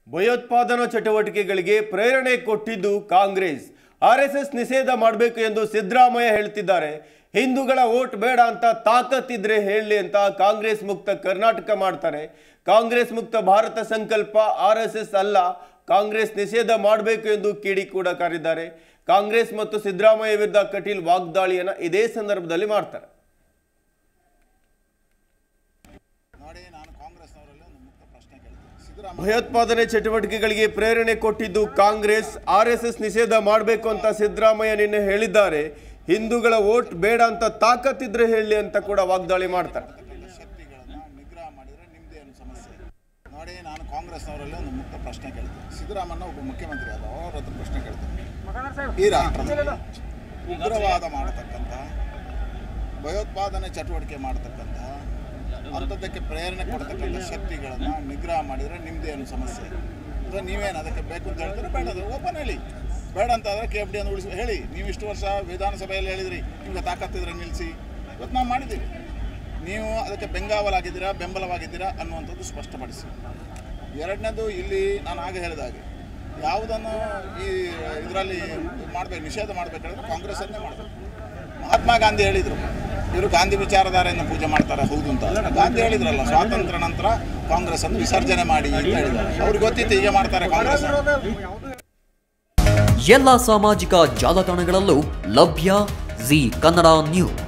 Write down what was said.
ಭಯೋತ್ಪಾದನಾ ಚಟುವಟಿಕೆಗಳಿಗೆ ಪ್ರೇರಣೆ ಕೊಟ್ಟಿದ್ದು ಕಾಂಗ್ರೆಸ್ ಆರ್ಎಸ್ಎಸ್ ನಿಷೇಧ ಮಾಡಬೇಕು ಎಂದು ಸಿದ್ದರಾಮಯ್ಯ ಹೇಳ್ತಿದ್ದಾರೆ ಹಿಂದೂಗಳ ವೋಟ್ ಬೇಡ ಅಂತ ತಾಕತ್ತಿದ್ರೆ ಹೇಳಲಿ ಅಂತ ಕಾಂಗ್ರೆಸ್ ಮುಕ್ತ ಕರ್ನಾಟಕ ಮಾಡ್ತಾರೆ ಕಾಂಗ್ರೆಸ್ ಮುಕ್ತ ಭಾರತ ಸಂಕಲ್ಪ ಆರ್ಎಸ್ಎಸ್ ಅಲ್ಲ ಕಾಂಗ್ರೆಸ್ ನಿಷೇಧ ಮಾಡಬೇಕು ಎಂದು ಕಿಡಿ ಕೂಡ ಕಾರಿದ್ದಾರೆ ಕಾಂಗ್ರೆಸ್ ಮತ್ತು ಸಿದ್ದರಾಮಯ್ಯ ವಿರುದ್ಧ ಕಟೀಲ್ ವಾಗ್ದಾಳಿಯನ್ನ ಇದೇ ಸಂದರ್ಭದಲ್ಲಿ ಮಾಡ್ತಾರೆ ನೋಡಿ ನಾನು ಕಾಂಗ್ರೆಸ್ನವರಲ್ಲಿ ಒಂದು ಮುಕ್ತ ಪ್ರಶ್ನೆ ಕೇಳ್ತೀನಿ ಸಿದ್ದರಾಮಯ್ಯ ಭಯೋತ್ಪಾದನೆ ಚಟುವಟಿಕೆಗಳಿಗೆ ಪ್ರೇರಣೆ ಕೊಟ್ಟಿದ್ದು ಕಾಂಗ್ರೆಸ್ ಆರ್ಎಸ್ಎಸ್ ನಿಷೇಧ ಮಾಡಬೇಕು ಅಂತ ಸಿದ್ದರಾಮಯ್ಯ ನಿನ್ನೆ ಹೇಳಿದ್ದಾರೆ ಹಿಂದೂಗಳ ವೋಟ್ ಬೇಡ ಅಂತ ತಾಕತ್ತಿದ್ರೆ ಹೇಳಿ ಅಂತ ಕೂಡ ವಾಗ್ದಾಳಿ ಮಾಡ್ತಾರೆ ಇರ್ತಕ್ಕಂಥ ಶಕ್ತಿಗಳನ್ನು ನಿಗ್ರಹ ಮಾಡಿದರೆ ನಿಮ್ಮದೇನು ಸಮಸ್ಯೆ ನೋಡಿ ನಾನು ಕಾಂಗ್ರೆಸ್ನವರಲ್ಲಿ ಒಂದು ಮುಕ್ತ ಪ್ರಶ್ನೆ ಕೇಳ್ತೀನಿ ಸಿದ್ದರಾಮಯ್ಯ ಒಬ್ಬ ಮುಖ್ಯಮಂತ್ರಿ ಆದ ಅವ್ರ ಹತ್ರ ಪ್ರಶ್ನೆ ಕೇಳ್ತೀನಿ ಈ ರಾಷ್ಟ್ರದಲ್ಲಿ ಉಗ್ರವಾದ ಮಾಡತಕ್ಕಂಥ ಭಯೋತ್ಪಾದನೆ ಚಟುವಟಿಕೆ ಮಾಡತಕ್ಕಂಥ ಅಂಥದ್ದಕ್ಕೆ ಪ್ರೇರಣೆ ಕೊಡ್ತಕ್ಕಂಥ ಶಕ್ತಿಗಳನ್ನು ನಿಗ್ರಹ ಮಾಡಿದರೆ ನಿಮ್ಮದೇನು ಸಮಸ್ಯೆ ಅಥವಾ ನೀವೇನು ಅದಕ್ಕೆ ಬೇಕು ಅಂತ ಹೇಳ್ತಾರೆ ಬೇಡ ಅದು ಓಪನ್ ಹೇಳಿ ಬೇಡ ಅಂತ ಆದರೆ ಕೆ ಎಫ್ ಡಿ ಅನ್ನು ಉಳಿಸಿ ಹೇಳಿ ನೀವು ಇಷ್ಟು ವರ್ಷ ವಿಧಾನಸಭೆಯಲ್ಲಿ ಹೇಳಿದ್ರಿ ನಿಮಗೆ ತಾಕತ್ತಿದ್ರೆ ನಿಲ್ಲಿಸಿ ಇವತ್ತು ನಾವು ಮಾಡಿದ್ದೀವಿ ನೀವು ಅದಕ್ಕೆ ಬೆಂಗಾವಲಾಗಿದ್ದೀರಾ ಬೆಂಬಲವಾಗಿದ್ದೀರಾ ಅನ್ನುವಂಥದ್ದು ಸ್ಪಷ್ಟಪಡಿಸಿ ಎರಡನೇದು ಇಲ್ಲಿ ನಾನು ಆಗ ಹೇಳಿದ ಹಾಗೆ ಯಾವುದನ್ನು ಈ ಇದರಲ್ಲಿ ಮಾಡಬೇಕು ನಿಷೇಧ ಮಾಡಬೇಕಾದ್ರೆ ಕಾಂಗ್ರೆಸ್ಸನ್ನೇ ಮಾಡಬೇಕು ಮಹಾತ್ಮ ಗಾಂಧಿ ಹೇಳಿದರು ಇವರು ಗಾಂಧಿ ವಿಚಾರಧಾರೆಯನ್ನು ಪೂಜೆ ಮಾಡ್ತಾರೆ ಹೌದು ಅಂತ ಗಾಂಧಿ ಹೇಳಿದ್ರಲ್ಲ ಸ್ವಾತಂತ್ರ್ಯ ನಂತರ ಕಾಂಗ್ರೆಸ್ ಅನ್ನು ವಿಸರ್ಜನೆ ಮಾಡಿ ಅಂತ ಹೇಳಿದ್ದಾರೆ ಅವ್ರಿಗೆ ಗೊತ್ತಿತ್ತು ಹೀಗೆ ಮಾಡ್ತಾರೆ ಕಾಂಗ್ರೆಸ್ ಎಲ್ಲ ಸಾಮಾಜಿಕ ಜಾಲತಾಣಗಳಲ್ಲೂ ಲಭ್ಯ ಜಿ ಕನ್ನಡ ನ್ಯೂಸ್